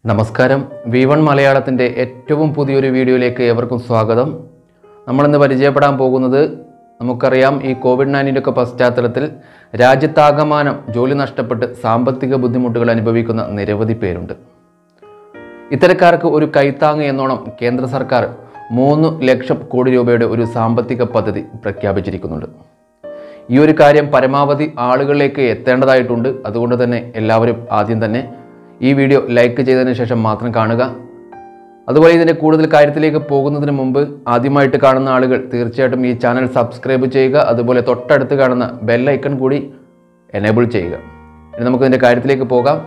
നമസ്കാരം V one മലയാളത്തിൻ്റെ ഏറ്റവും പുതിയൊരു വീഡിയോയിലേക്ക് ഏവർക്കും സ്വാഗതം നമ്മളിന്ന് പരിചയപ്പെടാൻ പോകുന്നത് നമുക്കറിയാം ഈ കോവിഡ് നയൻറ്റീൻ്റെ ഒക്കെ പശ്ചാത്തലത്തിൽ രാജ്യത്താകമാനം ജോലി നഷ്ടപ്പെട്ട് സാമ്പത്തിക ബുദ്ധിമുട്ടുകൾ അനുഭവിക്കുന്ന നിരവധി പേരുണ്ട് ഇത്തരക്കാർക്ക് ഒരു കൈത്താങ് എന്നോണം കേന്ദ്ര സർക്കാർ മൂന്ന് ലക്ഷം കോടി രൂപയുടെ ഒരു സാമ്പത്തിക പദ്ധതി പ്രഖ്യാപിച്ചിരിക്കുന്നുണ്ട് ഈ ഒരു കാര്യം പരമാവധി ആളുകളിലേക്ക് എത്തേണ്ടതായിട്ടുണ്ട് അതുകൊണ്ട് തന്നെ എല്ലാവരും ആദ്യം തന്നെ ഈ വീഡിയോ ലൈക്ക് ചെയ്തതിന് ശേഷം മാത്രം കാണുക അതുപോലെ ഇതിൻ്റെ കൂടുതൽ കാര്യത്തിലേക്ക് പോകുന്നതിന് മുമ്പ് ആദ്യമായിട്ട് കാണുന്ന ആളുകൾ തീർച്ചയായിട്ടും ഈ ചാനൽ സബ്സ്ക്രൈബ് ചെയ്യുക അതുപോലെ തൊട്ടടുത്ത് കാണുന്ന ബെല്ലൈക്കൺ കൂടി എനേബിൾ ചെയ്യുക ഇനി നമുക്കിതിൻ്റെ കാര്യത്തിലേക്ക് പോകാം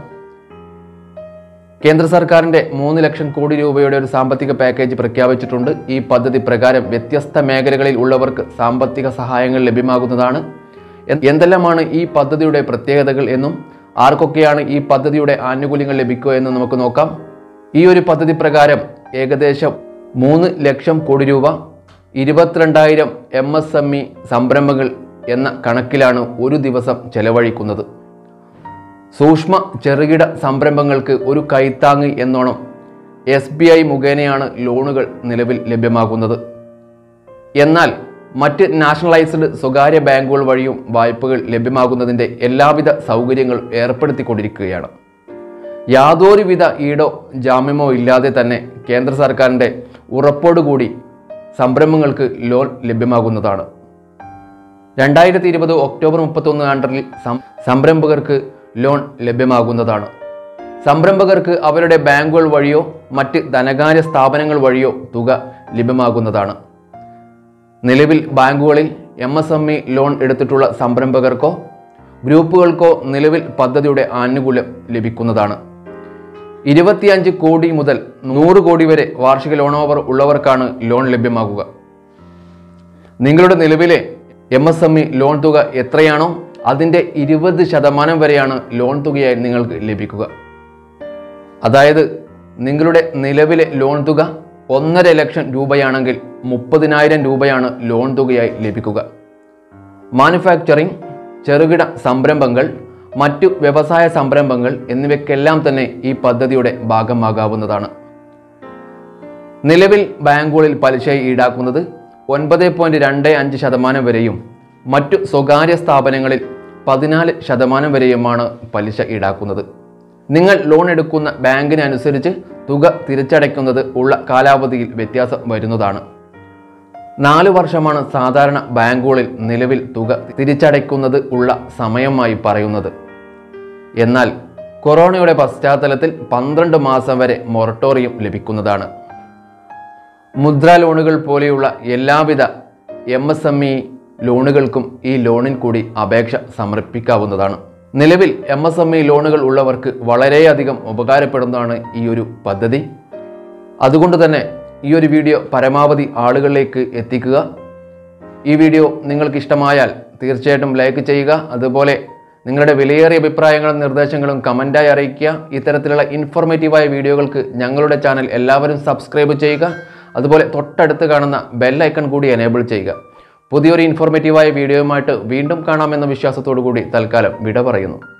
കേന്ദ്ര സർക്കാരിന്റെ മൂന്ന് ലക്ഷം കോടി രൂപയുടെ ഒരു സാമ്പത്തിക പാക്കേജ് പ്രഖ്യാപിച്ചിട്ടുണ്ട് ഈ പദ്ധതി പ്രകാരം വ്യത്യസ്ത മേഖലകളിൽ ഉള്ളവർക്ക് സാമ്പത്തിക സഹായങ്ങൾ ലഭ്യമാകുന്നതാണ് എൻ- എന്തെല്ലാമാണ് ഈ പദ്ധതിയുടെ പ്രത്യേകതകൾ എന്നും ആർക്കൊക്കെയാണ് ഈ പദ്ധതിയുടെ ആനുകൂല്യങ്ങൾ ലഭിക്കുക എന്നും നമുക്ക് നോക്കാം ഈ ഒരു പദ്ധതി പ്രകാരം ഏകദേശം മൂന്ന് ലക്ഷം കോടി രൂപ ഇരുപത്തിരണ്ടായിരം എം എസ് എം ഇ സംരംഭങ്ങൾ എന്ന കണക്കിലാണ് ഒരു ദിവസം ചെലവഴിക്കുന്നത് സൂക്ഷ്മ ചെറുകിട സംരംഭങ്ങൾക്ക് ഒരു കൈത്താങ് എന്നോണം എസ് ബി ഐ മുഖേനയാണ് ലോണുകൾ നിലവിൽ ലഭ്യമാകുന്നത് എന്നാൽ മറ്റ് നാഷണലൈസ്ഡ് സ്വകാര്യ ബാങ്കുകൾ വഴിയും വായ്പകൾ ലഭ്യമാകുന്നതിൻ്റെ എല്ലാവിധ സൗകര്യങ്ങളും ഏർപ്പെടുത്തിക്കൊണ്ടിരിക്കുകയാണ് യാതൊരുവിധ ഈടോ ജാമ്യമോ ഇല്ലാതെ തന്നെ കേന്ദ്ര സർക്കാരിൻ്റെ ഉറപ്പോടുകൂടി സംരംഭങ്ങൾക്ക് ലോൺ ലഭ്യമാകുന്നതാണ് രണ്ടായിരത്തി ഇരുപത് ഒക്ടോബർ മുപ്പത്തൊന്ന് ആണ്ടറിൽ സം- സംരംഭകർക്ക് ലോൺ ലഭ്യമാകുന്നതാണ് സംരംഭകർക്ക് അവരുടെ ബാങ്കുകൾ വഴിയോ മറ്റ് ധനകാര്യ സ്ഥാപനങ്ങൾ വഴിയോ തുക ലഭ്യമാകുന്നതാണ് നിലവിൽ ബാങ്കുകളിൽ M S M E loan എടുത്തിട്ടുള്ള സംരംഭകർക്കോ ഗ്രൂപ്പുകൾക്കോ നിലവിൽ പദ്ധതിയുടെ ആനുകൂല്യം ലഭിക്കുന്നതാണ് ഇരുപത്തിയഞ്ച് കോടി മുതൽ നൂറ് കോടി വരെ വാർഷിക ലോൺ ഓവർ ഉള്ളവർക്കാണ് ലോൺ ലഭ്യമാകുക നിങ്ങളുടെ നിലവിലെ M S M E loan തുക എത്രയാണോ അതിൻ്റെ ഇരുപത് ശതമാനം വരെയാണ് ലോൺ തുകയായി നിങ്ങൾക്ക് ലഭിക്കുക അതായത് നിങ്ങളുടെ നിലവിലെ ലോൺ തുക ഒന്നര ലക്ഷം രൂപയാണെങ്കിൽ മുപ്പതിനായിരം രൂപയാണ് ലോൺ തുകയായി ലഭിക്കുക മാനുഫാക്ചറിംഗ് ചെറുകിട സംരംഭങ്ങൾ മറ്റു വ്യവസായ സംരംഭങ്ങൾ എന്നിവയ്ക്കെല്ലാം തന്നെ ഈ പദ്ധതിയുടെ ഭാഗമാകാവുന്നതാണ് നിലവിൽ ബാങ്കുകളിൽ പലിശ ഈടാക്കുന്നത് ഒൻപത് പോയിന്റ് രണ്ട് അഞ്ച് ശതമാനം വരെയും മറ്റു സ്വകാര്യ സ്ഥാപനങ്ങളിൽ പതിനാല് ശതമാനം വരെയുമാണ് പലിശ ഈടാക്കുന്നത് നിങ്ങൾ ലോൺ എടുക്കുന്ന ബാങ്കിനനുസരിച്ച് തുക തിരിച്ചടയ്ക്കുന്നത് ഉള്ള കാലാവധിയിൽ വ്യത്യാസം വരുന്നതാണ് നാല് വർഷമാണ് സാധാരണ ബാങ്കുകളിൽ നിലവിൽ തുക തിരിച്ചടയ്ക്കുന്നത് ഉള്ള സമയമായി പറയുന്നത് എന്നാൽ കൊറോണയുടെ പശ്ചാത്തലത്തിൽ പന്ത്രണ്ട് മാസം വരെ മൊറട്ടോറിയം ലഭിക്കുന്നതാണ് മുദ്രാ ലോണുകൾ പോലെയുള്ള എല്ലാവിധ എം എസ് എം ഇ ലോണുകൾക്കും ഈ ലോണിൽ കൂടി അപേക്ഷ സമർപ്പിക്കാവുന്നതാണ് നിലവിൽ എം എസ് എം ഇ ലോണുകൾ ഉള്ളവർക്ക് വളരെയധികം ഉപകാരപ്പെടുന്നതാണ് ഈ ഒരു പദ്ധതി അതുകൊണ്ട് തന്നെ ഈ ഒരു വീഡിയോ പരമാവധി ആളുകളിലേക്ക് എത്തിക്കുക ഈ വീഡിയോ നിങ്ങൾക്ക് ഇഷ്ടമായാൽ തീർച്ചയായിട്ടും ലൈക്ക് ചെയ്യുക അതുപോലെ നിങ്ങളുടെ വിലയേറിയ അഭിപ്രായങ്ങളും നിർദ്ദേശങ്ങളും കമൻറ്റായി അറിയിക്കുക ഇത്തരത്തിലുള്ള ഇൻഫോർമേറ്റീവായ വീഡിയോകൾക്ക് ഞങ്ങളുടെ ചാനൽ എല്ലാവരും സബ്സ്ക്രൈബ് ചെയ്യുക അതുപോലെ തൊട്ടടുത്ത് കാണുന്ന ബെൽ ഐക്കൺ കൂടി എനേബിൾ ചെയ്യുക പുതിയൊരു ഇൻഫോർമേറ്റീവായ വീഡിയോയുമായിട്ട് വീണ്ടും കാണാമെന്ന വിശ്വാസത്തോടു കൂടി തൽക്കാലം വിട പറയുന്നു